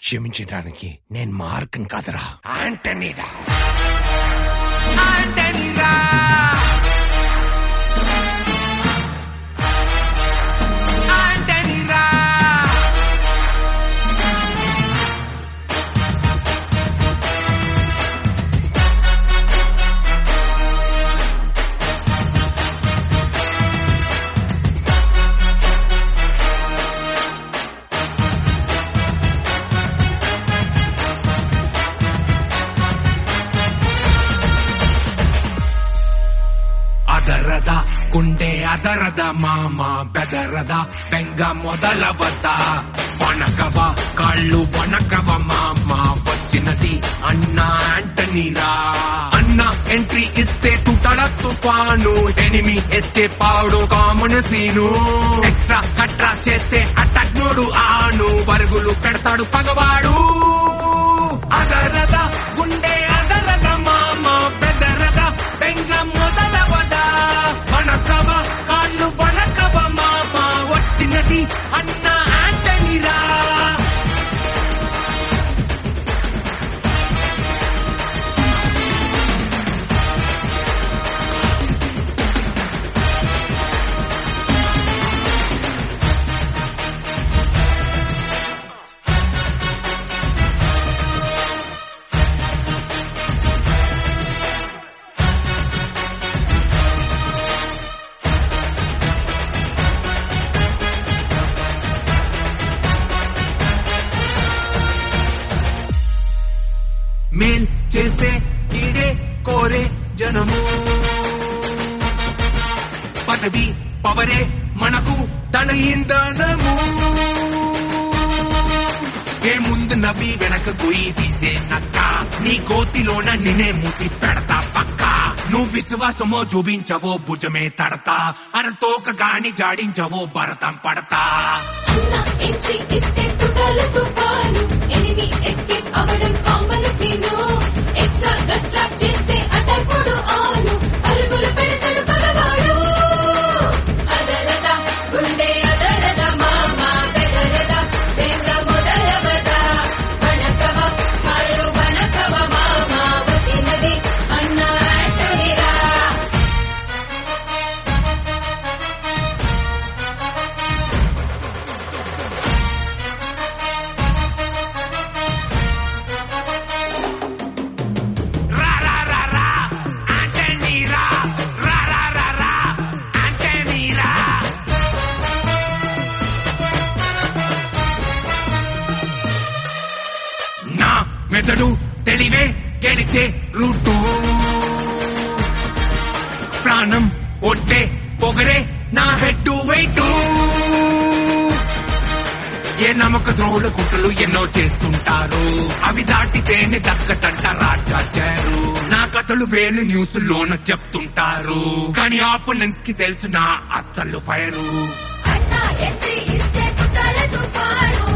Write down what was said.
క్షమించడానికి నేను మార్కన్ కాదురా ఆంటనీరా ఆంటనీరా ఆంటనీరా ಅದರದ ಗುಂಡೆ ಅದರದ ಮಾಮ ಬೆದರದ ಬೆಂಗ ಮೊದಲವದ వణకవ కాళ్ళు వణకవ మామ వచ్చినది అన్న ఆంటనీరా అన్న ఎంట్రీ ఇస్తే తుటడ తుఫాను ఎనిమి ఎస్తే పాడు కామన్ సీను ఎక్స్ట్రా కట్రా చేస్తే అట్టగ్నోడు ఆను పరుగులు పెడతాడు పగవాడు అదరద గుండె అదరద మామ బెదరద బెంగ మొదలవద వణకవ కాళ్ళు వణకవ మామ వచ్చినది అన్న ఆంటనీరా మేల్ చేస్తే కీడే కోరే జనము పదవి పవరే మనకు తన ఇంధనము ఏ ముందు నవ్వి వెనక గొయ్యి తీసే నక్క నీ కోతిలోన నినే మూసి పెడతా పక్క నువ్వు విశ్వాసమో చూపించవో భుజమే తడతా అరతోక గాని జాడించవో భరతం పడతా అన్న ఎంట్రీ ఇస్తే తుటాల తుఫాను ఎనిమి ఎస్కేప్ అవడం కామన్ సీను ఎక్స్ట్రా గట్రా చేస్తే అటప్పుడు ఆను పరుగులు పెడతాడు పగవాడు అదరద గుండె అదరద మామ బెదరద బెంగ మొదలవద వణకవ కాళ్ళు వణకవ మామ వచ్చినది అన్న ఆంటోనిరా రా రా రా రా ఆంటనీరా రా రా రా రా ఆంటనీరా నా మెదడు తెలివే గెలిచే రూటు ప్రాణం ఒట్టే పొగరే నా హెడ్ వెయిటు ఏ నమ్మక ద్రోహుల కుట్రలు ఎన్నో చేస్తుంటారు అవి దాటితేనే దక్కటంట రాజాచారు నా కథలు వేలు న్యూస్ లోన చెప్తుంటారు కానీ ఆపోనెంట్స్ కి తెలుసు నా అస్సలు ఫైరు అన్న ఎంట్రీ ఇస్తే తుటాల తుఫాను